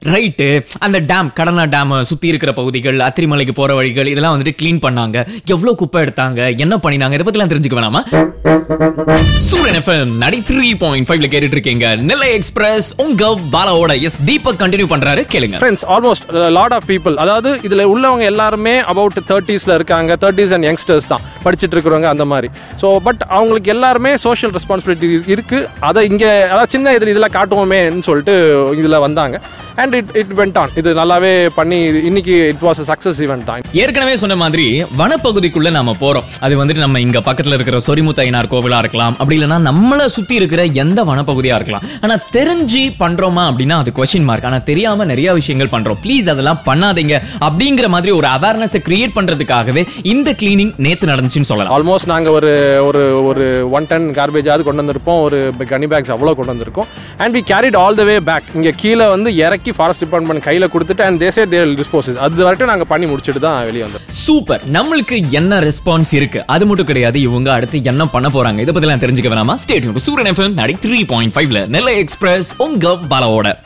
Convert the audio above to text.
right அந்த dam கடனா dam சுத்தி இருக்கிற பகுதிகள் அத்திரிமலைக்கு போற வழிகள் இதெல்லாம் வந்துட்டு க்ளீன் பண்ணாங்க எவ்வளவு குப்பை எடுத்தாங்க என்ன பண்ணினாங்க இதை பத்திலாம் தெரிஞ்சுக்க வேணாமா சூரியன் எஃப்எம் நடி த்ரீ பாயிண்ட் ஃபைவ்ல கேட்டுட்டு இருக்கீங்க நெல்லை எக்ஸ்பிரஸ் உங்க பாலாவோட எஸ் தீபக் கண்டினியூ பண்றாரு கேளுங்க friends almost lot of people அதாவது இதில் உள்ளவங்க எல்லாருமே அபவுட் தேர்ட்டிஸில் இருக்காங்க தேர்ட்டிஸ் அண்ட் யங்ஸ்டர்ஸ் தான் படிச்சுட்டு இருக்கிறவங்க அந்த மாதிரி ஸோ பட் அவங்களுக்கு எல்லாருமே சோஷியல் ரெஸ்பான்சிபிலிட்டி இருக்குது அதை இங்கே அதாவது சின்ன இதில் இதில் காட்டுவோமேன்னு சொல்லிட்டு இதில் வந்தாங்க and it it went on இது நல்லாவே பண்ணி இன்னைக்கு இட் வாஸ் சக்ஸஸ் ஈவெண்ட் தான் ஏற்கனவே சொன்ன மாதிரி வனப்பகுதிக்குள்ள நாம போறோம் அது வந்துட்டு நம்ம இங்க பக்கத்துல இருக்கிற சொரிமுத்தையனார் கோவிலா இருக்கலாம் அப்படி இல்லைன்னா நம்மள சுத்தி இருக்கிற எந்த வனப்பகுதியா இருக்கலாம் ஆனா தெரிஞ்சு பண்றோமா அப்படின்னா அது கொஸ்டின் மார்க் ஆனா தெரியாம நிறைய விஷயங்கள் பண்றோம் ப்ளீஸ் அதெல்லாம் பண்ணாதீங்க அப்படிங்கிற மாதிரி ஒரு அவேர்னஸ் கிரியேட் பண்றதுக்காகவே இந்த கிளீனிங் நேத்து நடந்துச்சுன்னு சொல்லலாம் ஆல்மோஸ்ட் நாங்கள் ஒரு ஒரு ஒரு ஒன் டன் கார்பேஜாவது கொண்டு வந்திருப்போம் ஒரு கனி பேக்ஸ் அவ்வளோ கொண்டு வந்திருக்கோம் and we carried all the way back இங்கே கீழே வந்து இறக்கி ஃபாரஸ்ட் டிபார்ட்மெண்ட் கையில் கொடுத்துட்டு அண்ட் தேசே தே டிஸ்போசஸ் அது வரைக்கும் நாங்கள் பண்ணி முடிச்சுட்டு தான் வெளியே வந்தோம் சூப்பர் நம்மளுக்கு என்ன ரெஸ்பான்ஸ் இருக்கு அது மட்டும் கிடையாது இவங்க அடுத்து என்ன பண்ண போறாங்க இதை பத்தி எல்லாம் தெரிஞ்சுக்க வேணாமா ஸ்டேடியம் சூரியன் எஃப்எம் நடி த்ரீ பாயிண்ட் ஃபைவ்ல நெல்லை எக்ஸ்பிரஸ் உங்க பாலாவோட